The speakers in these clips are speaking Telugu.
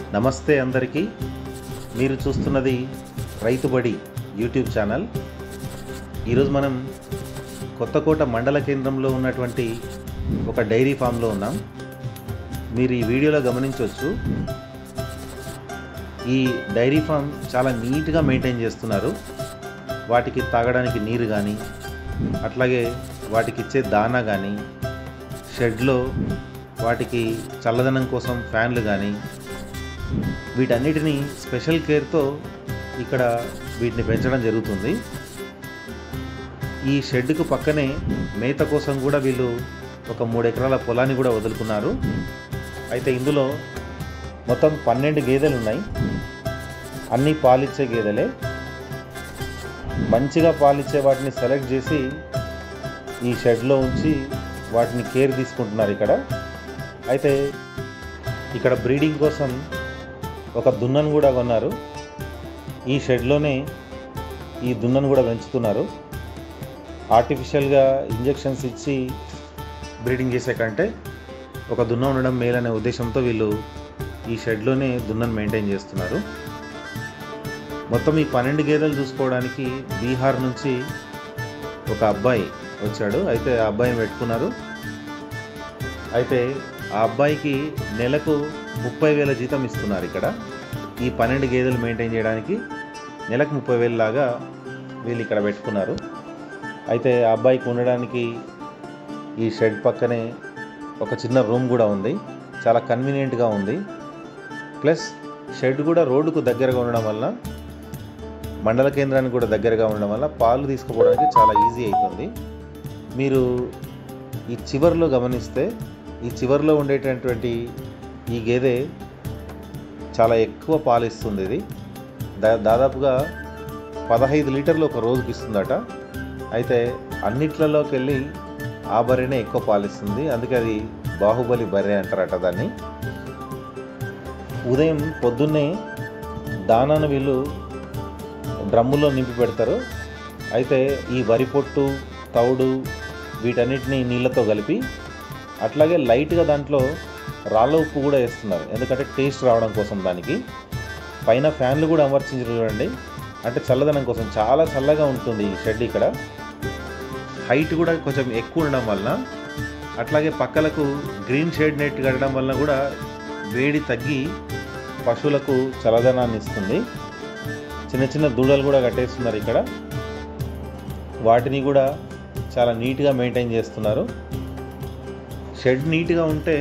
నమస్తే అందరికీ మీరు చూస్తున్నది రైతుబడి యూట్యూబ్ ఛానల్ ఈరోజు మనం కొత్తకోట మండల కేంద్రంలో ఉన్నటువంటి ఒక డైరీ ఫామ్లో ఉన్నాం మీరు ఈ వీడియోలో గమనించవచ్చు ఈ డైరీ ఫామ్ చాలా నీట్గా మెయింటైన్ చేస్తున్నారు వాటికి తాగడానికి నీరు కానీ అట్లాగే వాటికి ఇచ్చే దానా కానీ షెడ్లో వాటికి చల్లదనం కోసం ఫ్యాన్లు కానీ వీటన్నిటిని స్పెషల్ కేర్తో ఇక్కడ వీటిని పెంచడం జరుగుతుంది ఈ షెడ్కు పక్కనే మేత కోసం కూడా వీళ్ళు ఒక మూడు ఎకరాల పొలాన్ని కూడా వదులుకున్నారు అయితే ఇందులో మొత్తం పన్నెండు గేదెలు ఉన్నాయి అన్నీ పాలిచ్చే గేదెలే మంచిగా పాలిచ్చే వాటిని సెలెక్ట్ చేసి ఈ షెడ్లో ఉంచి వాటిని కేర్ తీసుకుంటున్నారు ఇక్కడ అయితే ఇక్కడ బ్రీడింగ్ కోసం ఒక దున్నను కూడా కొన్నారు ఈ షెడ్లోనే ఈ దున్నను కూడా పెంచుతున్నారు ఆర్టిఫిషియల్గా ఇంజెక్షన్స్ ఇచ్చి బ్రీడింగ్ చేసే కంటే ఒక దున్న ఉండడం మేలనే ఉద్దేశంతో వీళ్ళు ఈ షెడ్లోనే దున్నను మెయింటైన్ చేస్తున్నారు మొత్తం ఈ పన్నెండు గేదెలు చూసుకోవడానికి బీహార్ నుంచి ఒక అబ్బాయి వచ్చాడు అయితే ఆ అబ్బాయిని పెట్టుకున్నారు అయితే ఆ అబ్బాయికి నెలకు ముప్పై వేల జీతం ఇస్తున్నారు ఇక్కడ ఈ పన్నెండు గేదెలు మెయింటైన్ చేయడానికి నెలకు ముప్పై వేలు లాగా వీళ్ళు ఇక్కడ పెట్టుకున్నారు అయితే ఆ అబ్బాయికి ఉండడానికి ఈ షెడ్ పక్కనే ఒక చిన్న రూమ్ కూడా ఉంది చాలా కన్వీనియంట్గా ఉంది ప్లస్ షెడ్ కూడా రోడ్డుకు దగ్గరగా ఉండడం వల్ల మండల కేంద్రానికి కూడా దగ్గరగా ఉండడం వల్ల పాలు తీసుకుపోవడానికి చాలా ఈజీ అవుతుంది మీరు ఈ చివర్లో గమనిస్తే ఈ చివర్లో ఉండేటటువంటి ఈ గేదె చాలా ఎక్కువ పాలు ఇస్తుంది ఇది దా దాదాపుగా పదహైదు లీటర్లు ఒక రోజుకి ఇస్తుందట అయితే అన్నిట్లలోకి వెళ్ళి ఆ బర్రెనే ఎక్కువ పాలిస్తుంది అందుకే అది బాహుబలి బర్రె అంటారట దాన్ని ఉదయం పొద్దున్నే దానాను వీళ్ళు డ్రమ్ములో నింపి పెడతారు అయితే ఈ వరి పొట్టు తౌడు వీటన్నిటిని నీళ్ళతో కలిపి అట్లాగే లైట్గా దాంట్లో రాళ్ళ ఉప్పు కూడా వేస్తున్నారు ఎందుకంటే టేస్ట్ రావడం కోసం దానికి పైన ఫ్యాన్లు కూడా అమర్చించారు చూడండి అంటే చల్లదనం కోసం చాలా చల్లగా ఉంటుంది ఈ షెడ్ ఇక్కడ హైట్ కూడా కొంచెం ఎక్కువ ఉండడం వలన అట్లాగే పక్కలకు గ్రీన్ షేడ్ నెట్ కట్టడం వలన కూడా వేడి తగ్గి పశువులకు చల్లదనాన్ని ఇస్తుంది చిన్న చిన్న దూడలు కూడా కట్టేస్తున్నారు ఇక్కడ వాటిని కూడా చాలా నీట్గా మెయింటైన్ చేస్తున్నారు షెడ్ నీట్గా ఉంటే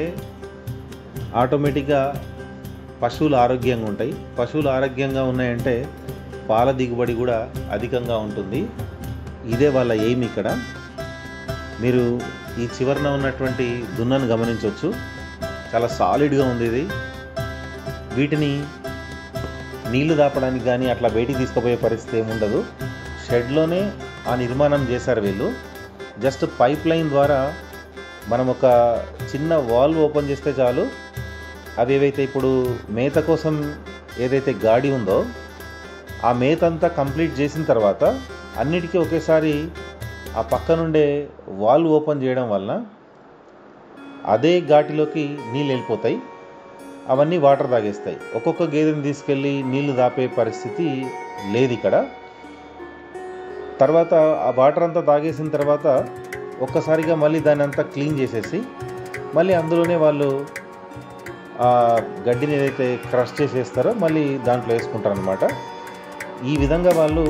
ఆటోమేటిక్గా పశువులు ఆరోగ్యంగా ఉంటాయి పశువులు ఆరోగ్యంగా ఉన్నాయంటే పాల దిగుబడి కూడా అధికంగా ఉంటుంది ఇదే వాళ్ళ ఎయిమ్ ఇక్కడ మీరు ఈ చివరన ఉన్నటువంటి దున్నను గమనించవచ్చు చాలా సాలిడ్గా ఉంది ఇది వీటిని నీళ్లు దాపడానికి కానీ అట్లా బయటికి తీసుకుపోయే పరిస్థితి ఏముండదు షెడ్లోనే ఆ నిర్మాణం చేశారు వీళ్ళు జస్ట్ పైప్ లైన్ ద్వారా మనం ఒక చిన్న వాల్వ్ ఓపెన్ చేస్తే చాలు అవి ఏవైతే ఇప్పుడు మేత కోసం ఏదైతే గాడి ఉందో ఆ మేత అంతా కంప్లీట్ చేసిన తర్వాత అన్నిటికీ ఒకేసారి ఆ పక్క నుండే వాల్వ్ ఓపెన్ చేయడం వలన అదే ఘాటిలోకి నీళ్ళు వెళ్ళిపోతాయి అవన్నీ వాటర్ తాగేస్తాయి ఒక్కొక్క గేదెని తీసుకెళ్ళి నీళ్లు దాపే పరిస్థితి లేదు ఇక్కడ తర్వాత ఆ వాటర్ అంతా తాగేసిన తర్వాత ఒక్కసారిగా మళ్ళీ దాన్ని అంతా క్లీన్ చేసేసి మళ్ళీ అందులోనే వాళ్ళు ఆ గడ్డిని ఏదైతే క్రష్ చేసేస్తారో మళ్ళీ దాంట్లో వేసుకుంటారు అనమాట ఈ విధంగా వాళ్ళు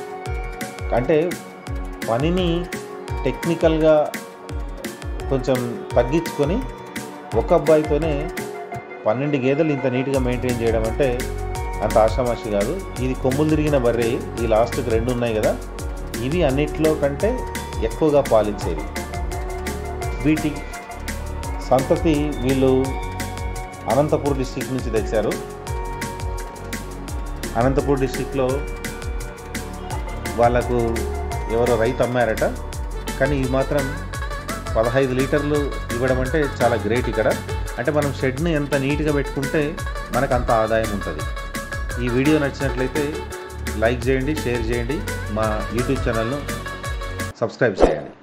అంటే పనిని టెక్నికల్గా కొంచెం తగ్గించుకొని ఒక అబ్బాయితోనే పన్నెండు గేదెలు ఇంత నీట్గా మెయింటైన్ చేయడం అంటే అంత ఆషామాషి కాదు ఇది కొమ్ములు తిరిగిన బర్రె ఈ లాస్ట్కి రెండు ఉన్నాయి కదా ఇవి అన్నిట్లో కంటే ఎక్కువగా పాలించేవి వీటి సంతతి వీళ్ళు అనంతపూర్ డిస్టిక్ నుంచి తెచ్చారు అనంతపూర్ డిస్టిక్లో వాళ్ళకు ఎవరో రైతు అమ్మారట కానీ ఇవి మాత్రం పదహైదు లీటర్లు ఇవ్వడం అంటే చాలా గ్రేట్ ఇక్కడ అంటే మనం షెడ్ని ఎంత నీట్గా పెట్టుకుంటే మనకు అంత ఆదాయం ఉంటుంది ఈ వీడియో నచ్చినట్లయితే లైక్ చేయండి షేర్ చేయండి మా యూట్యూబ్ ఛానల్ను సబ్స్క్రైబ్ చేయండి